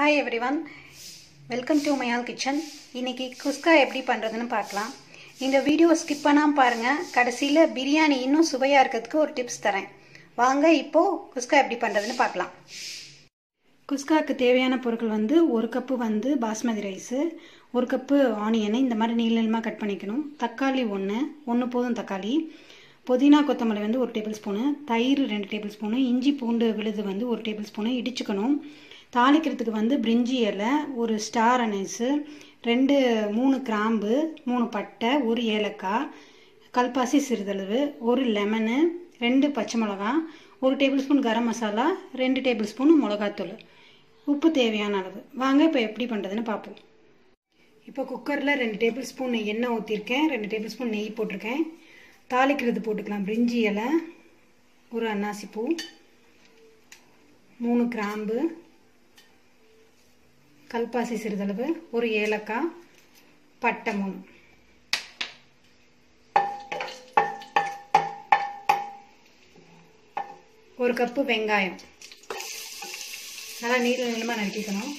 hi everyone welcome to மயால் kitchen இன்னைக்கு குஸ்கா எப்படி பண்ணுறதுன்னு பார்க்கலாம் இந்த வீடியோ ஸ்கிப் பண்ணாமல் பாருங்கள் கடைசியில் பிரியாணி இன்னும் சுவையாக இருக்கிறதுக்கு ஒரு டிப்ஸ் தரேன் வாங்க இப்போது குஸ்கா எப்படி பண்ணுறதுன்னு பார்க்கலாம் குஸ்காவுக்கு தேவையான பொருட்கள் வந்து ஒரு கப்பு வந்து பாஸ்மதி ரைஸு ஒரு கப்பு ஆனியனை இந்த மாதிரி நீள நீளமாக கட் பண்ணிக்கணும் தக்காளி ஒன்று ஒன்று போதும் தக்காளி புதினா கொத்தமல்லி வந்து ஒரு டேபிள் ஸ்பூனு தயிர் ரெண்டு டேபிள் ஸ்பூனு இஞ்சி பூண்டு விழுது வந்து ஒரு டேபிள் ஸ்பூனு இடிச்சுக்கணும் தாளிக்கிறதுக்கு வந்து பிரிஞ்சி இலை ஒரு ஸ்டார் அனைஸு ரெண்டு மூணு கிராம்பு மூணு பட்டை ஒரு ஏலக்காய் கல்பாசி சிறிதளவு ஒரு லெமனு ரெண்டு பச்சை மிளகா ஒரு டேபிள் ஸ்பூன் கரம் மசாலா ரெண்டு டேபிள் ஸ்பூன் மிளகாத்தூள் உப்பு தேவையான அளவு வாங்க இப்போ எப்படி பண்ணுறதுன்னு பார்ப்போம் இப்போ குக்கரில் ரெண்டு டேபிள் ஸ்பூன் எண்ணெய் ஊற்றிருக்கேன் ரெண்டு டேபிள் ஸ்பூன் நெய் போட்டிருக்கேன் தாளிக்கிறது போட்டுக்கலாம் பிரிஞ்சி இலை ஒரு அன்னாசி பூ மூணு கிராம்பு கல்பாசி சிறிதளவு ஒரு ஏலக்காய் பட்டை மூணு ஒரு கப்பு வெங்காயம் நல்லா நீள நீளமாக நறுக்கிக்கணும்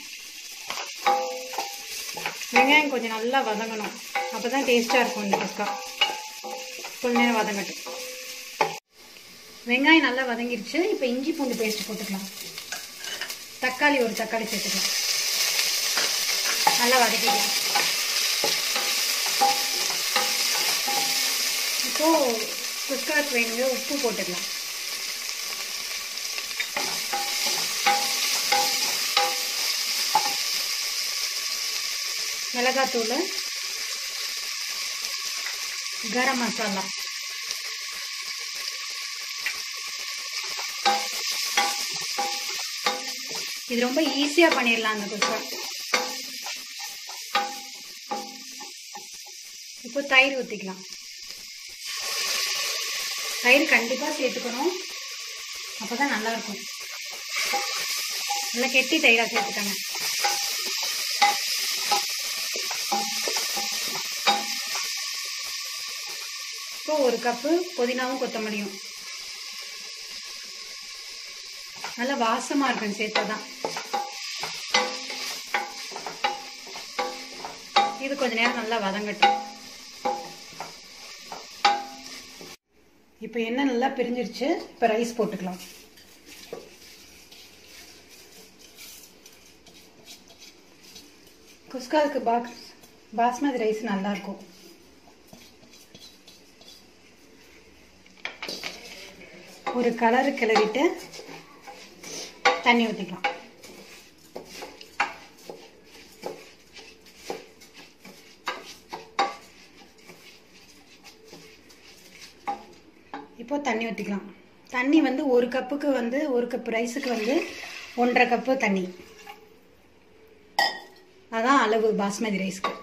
வெங்காயம் கொஞ்சம் நல்லா வதங்கணும் அப்போ தான் டேஸ்ட்டாக இருக்கும் இந்த குஸ்கா கொஞ்ச நேரம் வதங்கட்டும் வெங்காயம் நல்லா வதங்கிருச்சு இப்போ இஞ்சி பூண்டு பேஸ்ட் போட்டுக்கலாம் தக்காளி ஒரு தக்காளி சேர்த்துக்கலாம் நல்லா வதக்கிக்கலாம் இப்போது குஸ்காக்கு வேணுங்க உப்பு போட்டுக்கலாம் மிளகாத்தூள் கரம் மசாலா இது ரொம்ப ஈஸியாக பண்ணிடலாம் அந்த குஸ்கா இப்போ தயிர் ஊற்றிக்கலாம் தயிர் கண்டிப்பாக சேர்த்துக்கணும் அப்போ தான் நல்லாயிருக்கும் நல்லா கெட்டி தயிராக சேர்த்துக்கங்க இப்போ ஒரு கப்பு புதினாவும் கொத்தமல்லியும் நல்லா வாசமாக இருக்கும் சேர்த்தாதான் இது கொஞ்ச நேரம் நல்லா வதங்கட்டும் இப்போ எண்ணெய் நல்லா பிரிஞ்சிருச்சு இப்போ ரைஸ் போட்டுக்கலாம் குஸ்காவுக்கு பாக்ஸ் பாஸ்மதி ரைஸ் நல்லா இருக்கும் ஒரு கலரு கிளறிட்டு தண்ணி ஊற்றிக்கலாம் இப்போ தண்ணி ஊற்றிக்கலாம் தண்ணி வந்து ஒரு கப்புக்கு வந்து ஒரு கப் ரைஸுக்கு வந்து ஒன்றரை கப்பு தண்ணி அதான் அளவு பாஸ்மதி ரைஸ்க்கு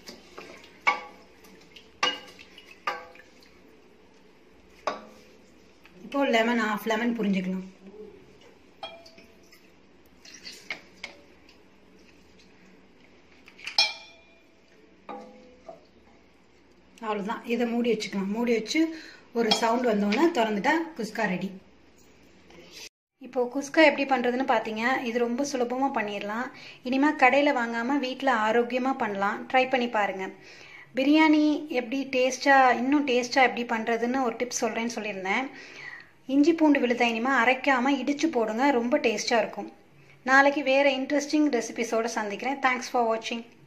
இப்போ லெமன் ஆஃப் லெமன் புரிஞ்சுக்கலாம் அவ்வளோதான் இதை மூடி வச்சுக்கலாம் மூடி வச்சு ஒரு சவுண்ட் வந்தோடனே திறந்துட்டா குஸ்கா ரெடி இப்போது குஸ்கா எப்படி பண்ணுறதுன்னு பார்த்தீங்க இது ரொம்ப சுலபமாக பண்ணிடலாம் இனிமேல் கடையில் வாங்காமல் வீட்டில் ஆரோக்கியமாக பண்ணலாம் ட்ரை பண்ணி பாருங்கள் பிரியாணி எப்படி டேஸ்ட்டாக இன்னும் டேஸ்ட்டாக எப்படி பண்ணுறதுன்னு ஒரு டிப்ஸ் சொல்கிறேன்னு சொல்லியிருந்தேன் இஞ்சி பூண்டு விழுத இனிமேல் அரைக்காமல் இடித்து போடுங்க ரொம்ப டேஸ்ட்டாக இருக்கும் நாளைக்கு வேறு இன்ட்ரெஸ்டிங் ரெசிபிஸோடு சந்திக்கிறேன் தேங்க்ஸ் ஃபார் வாட்சிங்